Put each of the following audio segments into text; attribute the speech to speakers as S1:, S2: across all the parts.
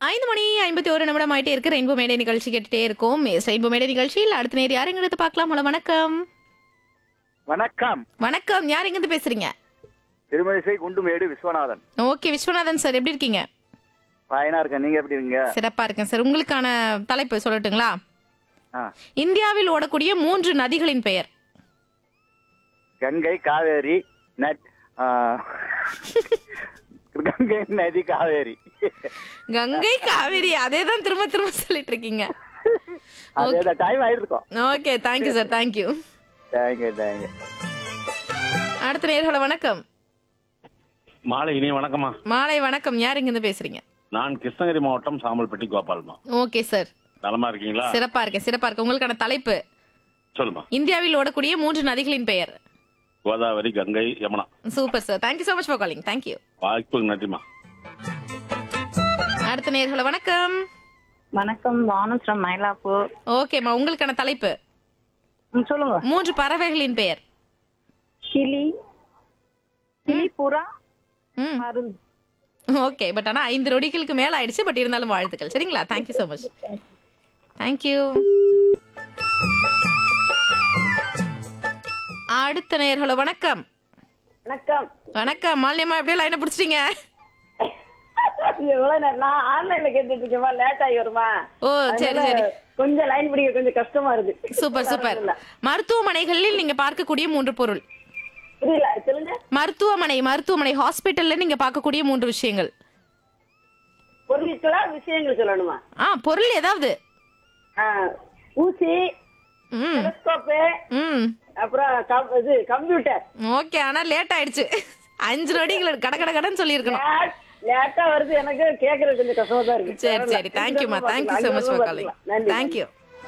S1: ஐந்து மணி ஐம்பத்தி ஒரு நிமிடம் ஆயிட்டே இருக்கு ரெயின்போ மேடை நிகழ்ச்சி கேட்டுட்டே இருக்கும் எஸ், ரெயின்போ மேடை நிகழ்ச்சியில் அடுத்த நேரம் யாருங்கிறது பார்க்கலாம் ஹலோ வணக்கம்
S2: வணக்கம்
S1: வணக்கம் யார் எங்கிருந்து பேசுறீங்க
S2: திருமணிசை குண்டுமேடு விஸ்வநாதன்
S1: ஓகே விஸ்வநாதன் சார் எப்படி இருக்கீங்க
S2: பயனா இருக்கேன் நீங்க எப்படி இருக்கீங்க
S1: சிறப்பா இருக்கேன் சார் உங்களுக்கான தலைப்பு சொல்லட்டுங்களா
S2: ஆ.
S1: இந்தியாவில் ஓடக்கூடிய மூன்று நதிகளின் பெயர்
S2: கங்கை காவேரி நட் ஆ, கங்கை நதி காவேரி
S1: கங்கை காவிரி அதே தான் திரும்ப திரும்ப சொல்லிட்டு இருக்கீங்க
S2: அதே டைம் ஆயிருக்கும்
S1: okay thank you sir thank you
S2: thank you thank you
S1: அடுத்த நேர்களை வணக்கம்
S3: மாலை இனிய வணக்கம்மா
S1: மாலை வணக்கம் யார் எங்கிருந்து பேசுறீங்க
S3: நான் கிருஷ்ணகிரி மாவட்டம் சாம்பல்பட்டி கோபால்மா
S1: ஓகே சார்
S3: நலமா இருக்கீங்களா
S1: சிறப்பா இருக்கேன் சிறப்பா இருக்கு உங்களுக்கான தலைப்பு
S3: சொல்லுமா
S1: இந்தியாவில் ஓடக்கூடிய மூன்று நதிகளின் பெயர்
S3: Godavari Ganga Yamuna
S1: super sir thank you so much for calling thank you
S3: வாய்ப்புக்கு நன்றிமா
S1: அடுத்த நேர்களை வணக்கம்
S4: வணக்கம் வானஸ் ஃப்ரம் மயிலாப்பூர்
S1: ஓகேம்மா உங்களுக்கான தலைப்பு
S4: ம், சொல்லுங்க
S1: மூன்று பறவைகளின் பெயர்
S4: கிளி கிளி புறா
S1: ம்
S4: மருந்து
S1: ஓகே பட் ஆனா ஐந்து நொடிகளுக்கு மேல ஆயிடுச்சு பட் இருந்தாலும் வாழ்த்துக்கள் சரிங்களா தேங்க்யூ so மச் தேங்க்யூ அடுத்த நேர்களை வணக்கம்
S4: வணக்கம்
S1: வணக்கம் மாலியம்மா எப்படியே லைனை பிடிச்சிட்டீங்க
S4: எவ்வளவு நேரம் நான் ஆன்லைன்ல கேட்டுட்டு இருக்கேன் லேட் ஆகி வருமா
S1: ஓ சரி
S4: அதனால
S1: சரி
S4: கொஞ்சம் லைன் பிடிக்க கொஞ்சம் கஷ்டமா இருக்கு
S1: சூப்பர் சூப்பர் மருத்துவமனைகளில் நீங்க பார்க்கக்கூடிய மூன்று பொருள்
S4: புரியல சொல்லுங்க
S1: மருத்துவமனை மருத்துவமனை ஹாஸ்பிட்டல்ல நீங்க பார்க்கக்கூடிய மூன்று விஷயங்கள்
S4: பொருட்களா விஷயங்கள் சொல்லணுமா
S1: ஆ பொருள் ஏதாவது
S4: ஆ, ஊசி
S1: ம்
S4: டெலஸ்கோப்பு
S1: ம்
S4: அப்புறம் கம்- இது கம்ப்யூட்டர்
S1: ஓகே ஆனா லேட் ஆயிடுச்சு அஞ்சு நொடிகள் கட கட கடன்னு சொல்லியிருக்கணும்
S4: லேட்டா வருது எனக்கு கேக்குறது கொஞ்சம் கஷ்டமா தான் இருக்கு
S1: சரி சரி தேங்க்யூமா thank you so much for calling
S4: நன்றி
S1: தேங்க்யூ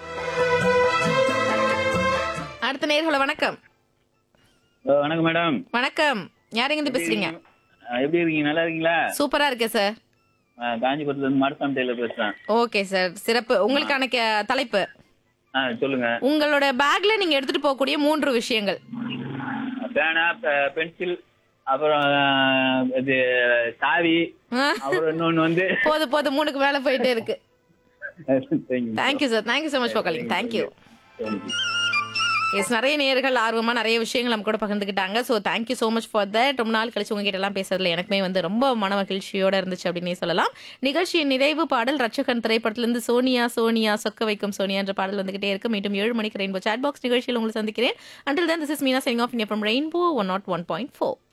S1: அடுத்த நேர்களை வணக்கம்
S5: ஹலோ, வணக்கம் மேடம்
S1: வணக்கம் யார் எங்கிருந்து பேசுறீங்க
S5: அஹ் எப்படி இருக்கீங்க நல்லா இருக்கீங்களா
S1: சூப்பரா இருக்கேன் சார்
S5: அஹ் காஞ்சிபுரத்துல இருந்து மாடசாமி டெய்லர் பேசுறேன்
S1: ஓகே சார் சிறப்பு உங்களுக்கான கே- தலைப்பு
S5: ஆ சொல்லுங்க
S1: உங்களோட பேக்ல நீங்க எடுத்துட்டு போகக்கூடிய மூன்று விஷயங்கள்
S5: பேனா பெ- பென்சில் அப்புறம் அஹ், இது சாவி
S1: ஆ,
S5: அப்புறம் இன்னொன்னு வந்து
S1: போது போது மூணுக்கு மேல போயிட்டே இருக்கு
S5: Thank you.
S1: Thank you sir thank you so much for calling thank you
S5: Thank you.
S1: Yes நிறைய நேயர்கள் ஆர்வமா நிறைய விஷயங்கள் நம்ம கூட பகிர்ந்துக்கிட்டாங்க so thank you so much for that ரொம்ப நாள் கழிச்சு உங்ககிட்ட எல்லாம் பேசுறதுல எனக்குமே வந்து ரொம்ப மன மகிழ்ச்சியோட இருந்துச்சு அப்படின்னே சொல்லலாம் நிகழ்ச்சியின் நிறைவு பாடல் ரட்சகன் திரைப்படத்திலிருந்து சோனியா சோனியா சொக்க வைக்கும் சோனியா என்ற பாடல் வந்துகிட்டே இருக்கு மீண்டும் ஏழு மணிக்கு ரெயின்போ சாட் பாக்ஸ் நிகழ்ச்சியில் உங்களை சந்திக்கிறேன் அண்டில் தான் திஸ் இஸ் மீனா செங் of from Rainbow one nought one point four